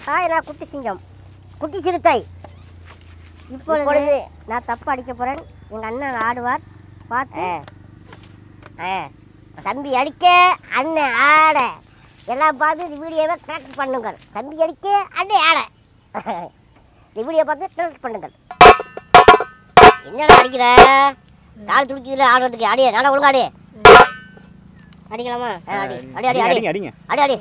Hi நான் குட்டி சிங்கம் குட்டி சிறுத்தை இப்பொழுது நான் தப்பு அடிக்க போகிறேன் எங்கள் அண்ணன் ஆடுவார் பார்த்து ஆ தம்பி அடிக்க அண்ணன் ஆட எல்லாம் பார்த்து இந்த வீடியோவை கனெக்ட் பண்ணுங்கள் தம்பி அடிக்க அண்ணன் ஆட இந்த வீடியோ பார்த்து கனெக்ட் பண்ணுங்கள் என்னடா அடிக்கிற கால் துடிக்குதுல ஆடுறதுக்கு அடியே நல்லா ஒழுங்கா அடி அடிக்கலாமா ஆ, அடி அடி அடி அடி அடிங்க அடிங்க அடி அடி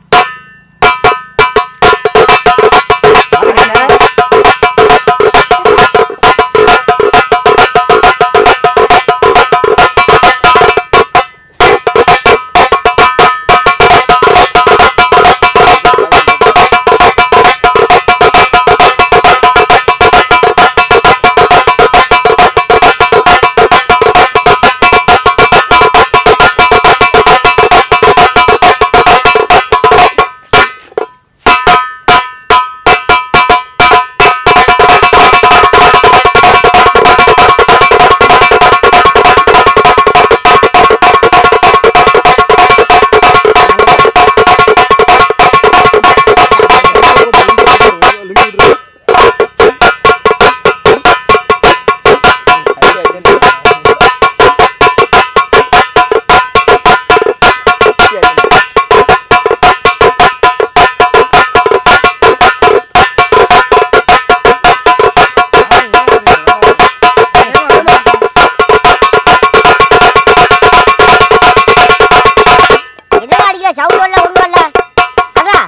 என்னடா அடிக்கிற சவுண்ட் வரல ஒன்றும் வரல அதான்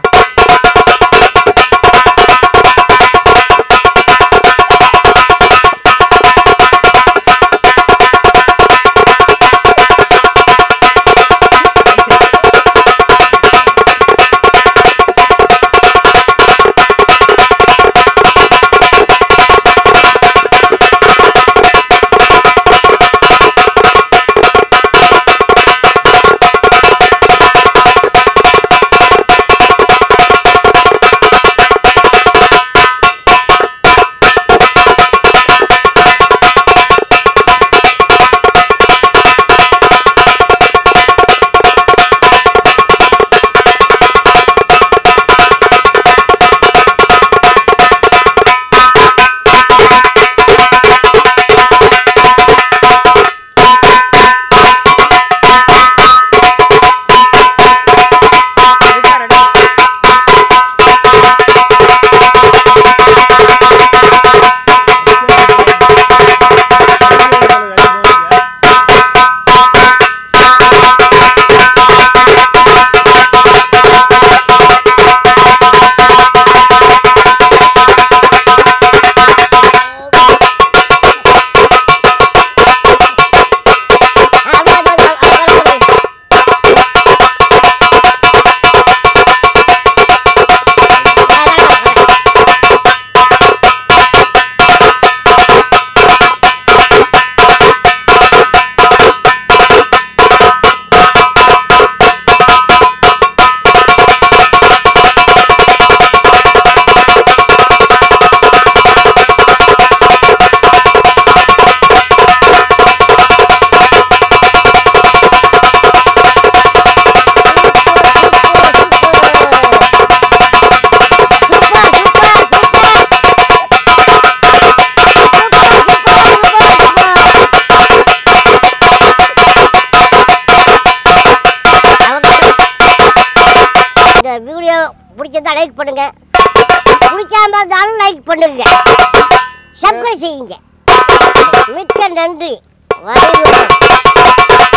ஆ, அப்படியே, அப்படியே, அப்படியே, அப்படியே, அப்படியே. ஆ, வேணாம், வேணாம். இந்த வீடியோ பிடிச்சிருந்தா லைக் பண்ணுங்க பிடிக்காம இருந்தாலும் லைக் பண்ணுங்க சப்ஸ்கிரைப் செய்யுங்க மிக்க நன்றி வரைவு